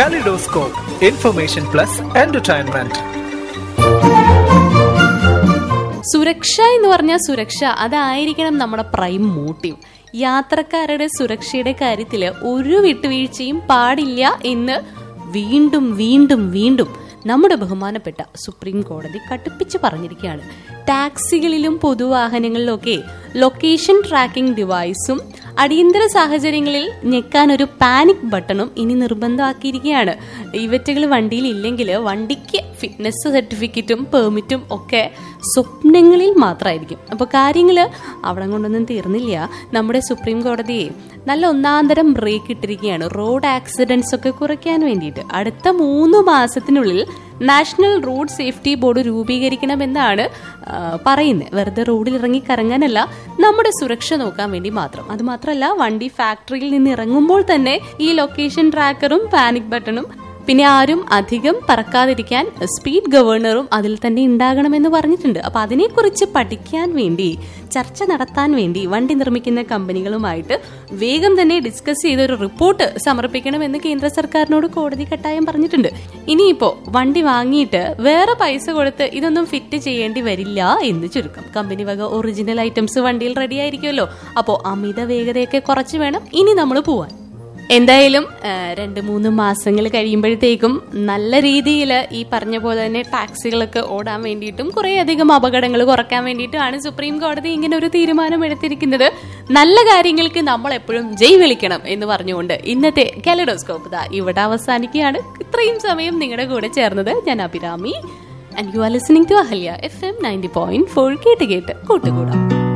Kaleidoscope, information plus entertainment. സുരക്ഷ എന്ന് പറഞ്ഞാൽ സുരക്ഷ അതായിരിക്കണം നമ്മുടെ പ്രൈം മോട്ടീവ് യാത്രക്കാരുടെ സുരക്ഷയുടെ കാര്യത്തിൽ ഒരു വിട്ടുവീഴ്ചയും പാടില്ല എന്ന് വീണ്ടും വീണ്ടും വീണ്ടും നമ്മുടെ ബഹുമാനപ്പെട്ട സുപ്രീം കോടതി കടുപ്പിച്ച് പറഞ്ഞിരിക്കുകയാണ് ടാക്സികളിലും പൊതുവാഹനങ്ങളിലൊക്കെ ലൊക്കേഷൻ ട്രാക്കിംഗ് ഡിവൈസും അടിയന്തര സാഹചര്യങ്ങളിൽ ഞെക്കാൻ ഒരു പാനിക് ബട്ടണും ഇനി നിർബന്ധമാക്കിയിരിക്കുകയാണ് ഇവറ്റുകൾ വണ്ടിയിൽ ഇല്ലെങ്കിൽ വണ്ടിക്ക് ഫിറ്റ്നസ് സർട്ടിഫിക്കറ്റും പെർമിറ്റും ഒക്കെ സ്വപ്നങ്ങളിൽ മാത്രമായിരിക്കും അപ്പോൾ കാര്യങ്ങൾ അവിടെ കൊണ്ടൊന്നും തീർന്നില്ല നമ്മുടെ സുപ്രീം കോടതിയെ നല്ല ഒന്നാന്തരം ബ്രേക്ക് ഇട്ടിരിക്കുകയാണ് റോഡ് ആക്സിഡൻസ് ഒക്കെ കുറയ്ക്കാൻ വേണ്ടിയിട്ട് അടുത്ത മൂന്ന് മാസത്തിനുള്ളിൽ നാഷണൽ റോഡ് സേഫ്റ്റി ബോർഡ് രൂപീകരിക്കണമെന്നാണ് ആ, പറയുന്നത് വെറുതെ റോഡിൽ ഇറങ്ങി കറങ്ങാനല്ല നമ്മുടെ സുരക്ഷ നോക്കാൻ വേണ്ടി മാത്രം അത് മാത്രമല്ല വണ്ടി ഫാക്ടറിയിൽ നിന്ന് ഇറങ്ങുമ്പോൾ തന്നെ ഈ ലൊക്കേഷൻ ട്രാക്കറും പാനിക് ബട്ടണും പിന്നെ ആരും അധികം പറക്കാതിരിക്കാൻ സ്പീഡ് ഗവർണറും അതിൽ തന്നെ ഉണ്ടാകണമെന്ന് പറഞ്ഞിട്ടുണ്ട് അപ്പൊ അതിനെക്കുറിച്ച് പഠിക്കാൻ വേണ്ടി ചർച്ച നടത്താൻ വേണ്ടി വണ്ടി നിർമ്മിക്കുന്ന കമ്പനികളുമായിട്ട് വേഗം തന്നെ ഡിസ്കസ് ചെയ്ത ഒരു റിപ്പോർട്ട് സമർപ്പിക്കണമെന്ന് കേന്ദ്ര സർക്കാരിനോട് കോടതി കട്ടായം പറഞ്ഞിട്ടുണ്ട് ഇനിയിപ്പോ വണ്ടി വാങ്ങിയിട്ട് വേറെ പൈസ കൊടുത്ത് ഇതൊന്നും ഫിറ്റ് ചെയ്യേണ്ടി വരില്ല എന്ന് ചുരുക്കം കമ്പനി വക ഒറിജിനൽ ഐറ്റംസ് വണ്ടിയിൽ റെഡി ആയിരിക്കുമല്ലോ അപ്പോൾ അമിത വേഗതയൊക്കെ കുറച്ച് വേണം ഇനി നമ്മൾ പോവാൻ എന്തായാലും ആ, രണ്ട് മൂന്ന് മാസങ്ങൾ കഴിയുമ്പോഴത്തേക്കും നല്ല രീതിയിൽ ഈ പറഞ്ഞ പോലെ തന്നെ ടാക്സികളൊക്കെ ഓടാൻ വേണ്ടിയിട്ടും കുറേ അധികം അപകടങ്ങൾ കുറയ്ക്കാൻ വേണ്ടിയിട്ടുമാണ് സുപ്രീം കോടതി ഇങ്ങനെ ഒരു തീരുമാനം എടുത്തിരിക്കുന്നത് നല്ല കാര്യങ്ങൾക്ക് നമ്മൾ എപ്പോഴും ജയ് വിളിക്കണം എന്ന് പറഞ്ഞുകൊണ്ട് ഇന്നത്തെ കാലഡോസ്കോപ്പ് ദാ ഇവിടെ അവസാനിക്കുകയാണ് ഇത്രയും സമയം നിങ്ങളുടെ കൂടെ ചേർന്നത് ഞാൻ Abhirami and you are listening to Ahalya F M ninety point four കേട്ട് കേട്ട് കൂട്ടുകൂടാം